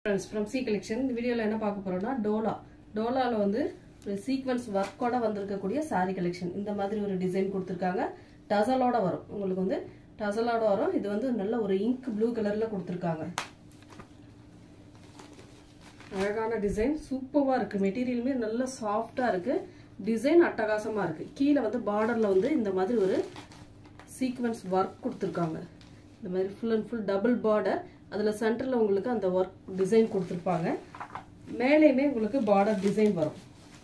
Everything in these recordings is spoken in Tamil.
ஃப்ரெண்ட்ஸ் ஃப்ரம் சி கலெக்ஷன் இந்த வீடியோவில் என்ன பார்க்க போறோம்னா டோலா டோலாவில் வந்து ஒரு சீக்வன்ஸ் ஒர்க்கோட வந்திருக்கக்கூடிய saree கலெக்ஷன் இந்த மாதிரி ஒரு டிசைன் கொடுத்துருக்காங்க டசலோட வரும் உங்களுக்கு வந்து டசலோட வரும் இது வந்து நல்ல ஒரு இங்க் ப்ளூ கலரில் கொடுத்துருக்காங்க அழகான டிசைன் சூப்பராக இருக்குது மெட்டீரியலுமே நல்ல சாஃப்டாக இருக்குது டிசைன் அட்டகாசமாக இருக்குது கீழே வந்து பார்டரில் வந்து இந்த மாதிரி ஒரு சீக்வன்ஸ் ஒர்க் கொடுத்துருக்காங்க இந்த மாதிரி full and full double border அதில் சென்டரில் உங்களுக்கு அந்த ஒர்க் டிசைன் கொடுத்துருப்பாங்க மேலேயுமே உங்களுக்கு பார்டர் டிசைன் வரும்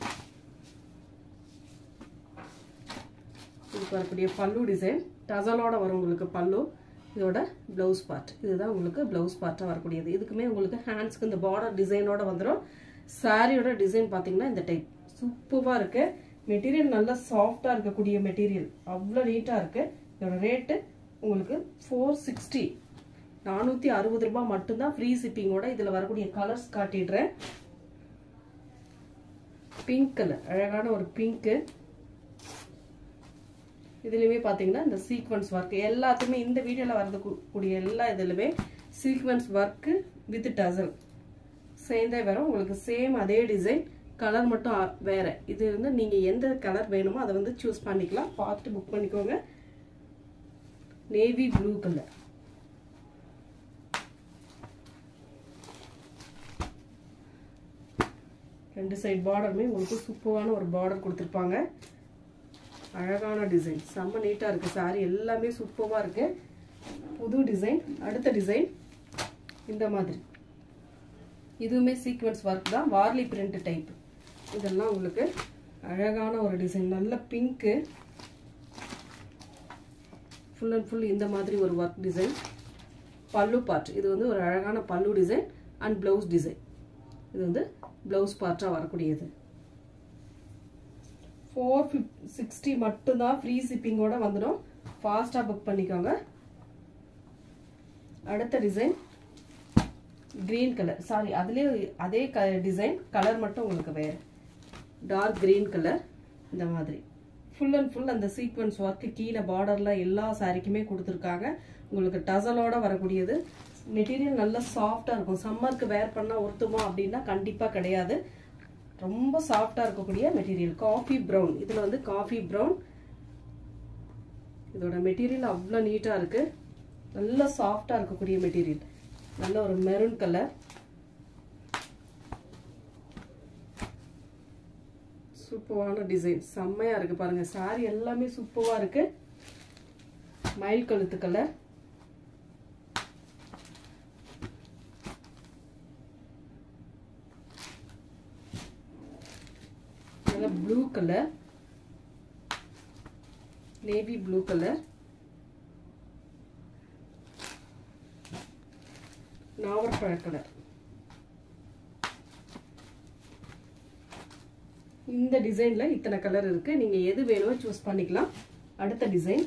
இதுக்கு வரக்கூடிய பல்லு டிசைன் டசலோட வரும் உங்களுக்கு பல்லு இதோட ப்ளவுஸ் பார்ட் இதுதான் உங்களுக்கு ப்ளவுஸ் பார்ட்டாக வரக்கூடியது இதுக்குமே உங்களுக்கு ஹேண்ட்ஸ்க்கு இந்த பார்டர் டிசைனோட வந்துடும் சாரியோட டிசைன் பார்த்தீங்கன்னா இந்த டைப் சூப்பராக இருக்கு மெட்டீரியல் நல்லா சாஃப்டாக இருக்கக்கூடிய மெட்டீரியல் அவ்வளோ நீட்டாக இருக்கு இதோட ரேட்டு உங்களுக்கு ஃபோர் சிக்ஸ்டி நானூற்றி அறுபது ரூபாய் மட்டும்தான் ஃப்ரீ ஷிப்பிங்கோட இதில் வரக்கூடிய கலர்ஸ் காட்டிடுறேன் பிங்க் கலர் அழகான ஒரு பிங்க்கு இதுலையுமே பார்த்தீங்கன்னா இந்த சீக்வன்ஸ் ஒர்க் எல்லாத்துக்குமே இந்த வீடியோவில் வரது கூடிய எல்லா இதுலையுமே சீக்வன்ஸ் ஒர்க்கு வித் டசல் சேர்ந்தே வரும் உங்களுக்கு சேம் அதே டிசைன் கலர் மட்டும் வேற இது வந்து நீங்கள் எந்த கலர் வேணுமோ அதை வந்து சூஸ் பண்ணிக்கலாம் பார்த்துட்டு புக் பண்ணிக்கோங்க நேவி ப்ளூ கலர் ரெண்டு சைட் பார்டருமே உங்களுக்கு சூப்பரான ஒரு பார்டர் கொடுத்துருப்பாங்க அழகான டிசைன் செம்ம நீட்டாக இருக்குது சாரி எல்லாமே சூப்பராக இருக்குது புது டிசைன் அடுத்த டிசைன் இந்த மாதிரி இதுவுமே சீக்வன்ஸ் ஒர்க் தான் வார்லி பிரிண்ட் டைப் இதெல்லாம் உங்களுக்கு அழகான ஒரு டிசைன் நல்ல பிங்க்கு ஃபுல் அண்ட் ஃபுல் இந்த மாதிரி ஒரு ஒர்க் டிசைன் பல்லு பார்ட் இது வந்து ஒரு அழகான பல்லு டிசைன் அண்ட் ப்ளவுஸ் டிசைன் இது வந்து ப்ளவுஸ் பார்ட்டாக வரக்கூடியது ஃபோர் ஃபிஃப்ட் சிக்ஸ்டி மட்டும்தான் ஃப்ரீ ஷிப்பிங்கோட வந்துடும் ஃபாஸ்ட்டாக புக் பண்ணிக்கோங்க அடுத்த டிசைன் க்ரீன் கலர் சாரி அதுலேயே அதே க டிசைன் கலர் மட்டும் உங்களுக்கு வேறு டார்க் க்ரீன் கலர் இந்த மாதிரி ஃபுல் அண்ட் ஃபுல் அந்த சீக்வன்ஸ் ஒர்க்கு கீழே பார்டரில் எல்லா சாரிக்குமே கொடுத்துருக்காங்க உங்களுக்கு டசலோட வரக்கூடியது மெட்டீரியல் நல்லா சாஃப்டாக இருக்கும் சம்மருக்கு வேர் பண்ணால் ஒருத்துமா அப்படின்னா கண்டிப்பாக கிடையாது ரொம்ப சாஃப்டாக இருக்கக்கூடிய மெட்டீரியல் காஃபி ப்ரௌன் இதில் வந்து காஃபி ப்ரௌன் இதோட மெட்டீரியல் அவ்வளோ நீட்டாக இருக்குது நல்ல சாஃப்டாக இருக்கக்கூடிய மெட்டீரியல் நல்ல ஒரு மெரூன் கலர் சூப்பரான டிசைன் செம்மையாக இருக்குது பாருங்கள் சாரி எல்லாமே சூப்பராக இருக்குது மயில் கழுத்து கலர் நல்ல blue colour navy blue colour நாவற்பழ கலர் இந்த டிசைன்ல இத்தனை கலர் இருக்கு நீங்க எது வேணுமோ சூஸ் பண்ணிக்கலாம் அடுத்த டிசைன்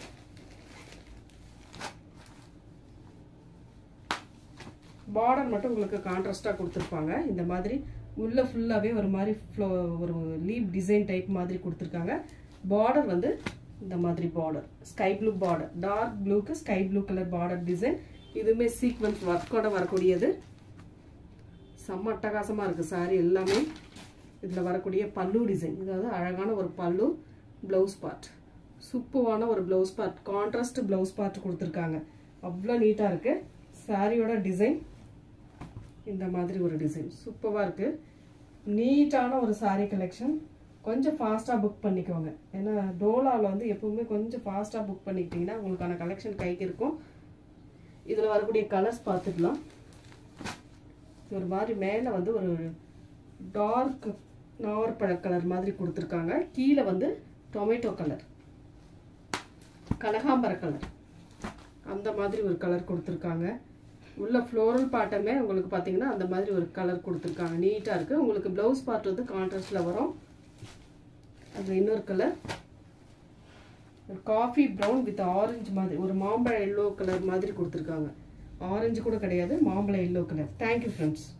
பார்டர் மட்டும் உங்களுக்கு கான்ட்ராஸ்டாக கொடுத்துருப்பாங்க இந்த மாதிரி உள்ள ஃபுல்லாகவே ஒரு மாதிரி ஃப்ளோ ஒரு லீப் டிசைன் டைப் மாதிரி கொடுத்துருக்காங்க பார்டர் வந்து இந்த மாதிரி border sky blue border dark ப்ளூக்கு sky blue colour border design இதுவுமே சீக்வன்ஸ் ஒர்க்கோட வரக்கூடியது செம்ம அட்டகாசமாக இருக்குது சாரி எல்லாமே இதில் வரக்கூடிய பல்லு டிசைன் இதாவது அழகான ஒரு பல்லு ப்ளவுஸ் பார்ட் சூப்பரான ஒரு blouse part contrast blouse part கொடுத்துருக்காங்க அவ்வளோ நீட்டாக இருக்குது சாரியோட டிசைன் இந்த மாதிரி ஒரு டிசைன் சூப்பராக இருக்குது நீட்டான ஒரு சாரீ கலெக்ஷன் கொஞ்சம் ஃபாஸ்ட்டாக புக் பண்ணிக்கோங்க ஏன்னா டோலாவில் வந்து எப்பவுமே கொஞ்சம் ஃபாஸ்ட்டாக புக் பண்ணிக்கிட்டிங்கன்னா உங்களுக்கான கலெக்ஷன் கைக்கு இருக்கும் இதில் வரக்கூடிய கலர்ஸ் பார்த்துக்கலாம் ஒரு மாதிரி மேலே வந்து ஒரு டார்க் நாவற்பழ கலர் மாதிரி கொடுத்துருக்காங்க கீழே வந்து டொமேட்டோ கலர் கனகாம்பர கலர் அந்த மாதிரி ஒரு கலர் கொடுத்துருக்காங்க உள்ள ஃப்ளோரல் பாட்டமே உங்களுக்கு பார்த்தீங்கன்னா அந்த மாதிரி ஒரு கலர் கொடுத்துருக்காங்க நீட்டாக இருக்குது உங்களுக்கு ப்ளவுஸ் பார்ட் வந்து கான்ட்ராஸ்டில் வரும் அது இன்னொரு கலர் ஒரு காஃபி ப்ரௌன் வித் ஆரஞ்சு மாதிரி ஒரு மாம்பழ எல்லோ கலர் மாதிரி கொடுத்துருக்காங்க ஆரஞ்சு கூட கிடையாது மாம்பழ எல்லோ கலர் தேங்க்யூ ஃப்ரெண்ட்ஸ்